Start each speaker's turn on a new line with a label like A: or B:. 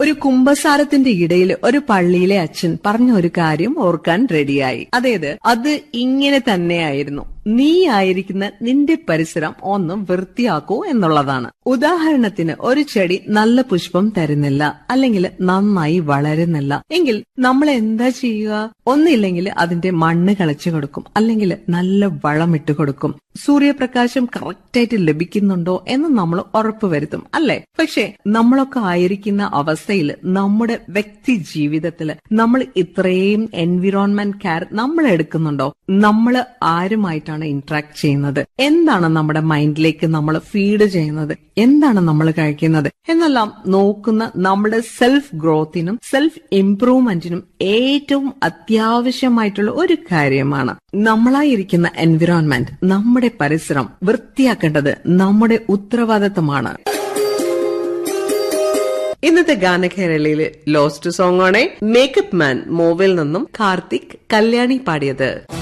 A: ഒരു കുംഭസാരത്തിന്റെ ഇടയിൽ ഒരു പള്ളിയിലെ അച്ഛൻ പറഞ്ഞ ഒരു കാര്യം ഓർക്കാൻ റെഡിയായി അതായത് അത് ഇങ്ങനെ തന്നെയായിരുന്നു നീ ആയിരിക്കുന്ന നിന്റെ പരിസരം ഒന്ന് വൃത്തിയാക്കൂ എന്നുള്ളതാണ് ഉദാഹരണത്തിന് ഒരു ചെടി നല്ല പുഷ്പം തരുന്നില്ല അല്ലെങ്കിൽ നന്നായി വളരുന്നില്ല എങ്കിൽ നമ്മൾ എന്താ ചെയ്യുക ഒന്നില്ലെങ്കിൽ അതിന്റെ മണ്ണ് കളച്ചു കൊടുക്കും അല്ലെങ്കിൽ നല്ല വളമിട്ട് കൊടുക്കും സൂര്യപ്രകാശം കറക്റ്റായിട്ട് ലഭിക്കുന്നുണ്ടോ എന്ന് നമ്മൾ ഉറപ്പുവരുത്തും അല്ലെ പക്ഷെ നമ്മളൊക്കെ ആയിരിക്കുന്ന അവസ്ഥയിൽ നമ്മുടെ വ്യക്തി ജീവിതത്തിൽ നമ്മൾ ഇത്രയും എൻവിറോൺമെന്റ് കെയർ നമ്മൾ എടുക്കുന്നുണ്ടോ നമ്മൾ ആരുമായിട്ടാണ് ഇന്ററാക്ട് ചെയ്യുന്നത് എന്താണ് നമ്മുടെ മൈൻഡിലേക്ക് നമ്മൾ ഫീഡ് ചെയ്യുന്നത് എന്താണ് നമ്മൾ കഴിക്കുന്നത് എന്നെല്ലാം നോക്കുന്ന നമ്മുടെ സെൽഫ് ഗ്രോത്തിനും സെൽഫ് ഇംപ്രൂവ്മെന്റിനും ഏറ്റവും അത്യാവശ്യമായിട്ടുള്ള ഒരു കാര്യമാണ് നമ്മളായിരിക്കുന്ന എൻവിറോൺമെന്റ് നമ്മുടെ പരിസരം വൃത്തിയാക്കേണ്ടത് നമ്മുടെ ഉത്തരവാദിത്തമാണ് ഇന്നത്തെ ഗാനകേരളയിലെ ലോസ്റ്റ് സോങ് ആണ് മേക്കപ്പ് മാൻ മൂവിൽ നിന്നും കാർത്തിക് കല്യാണി പാടിയത്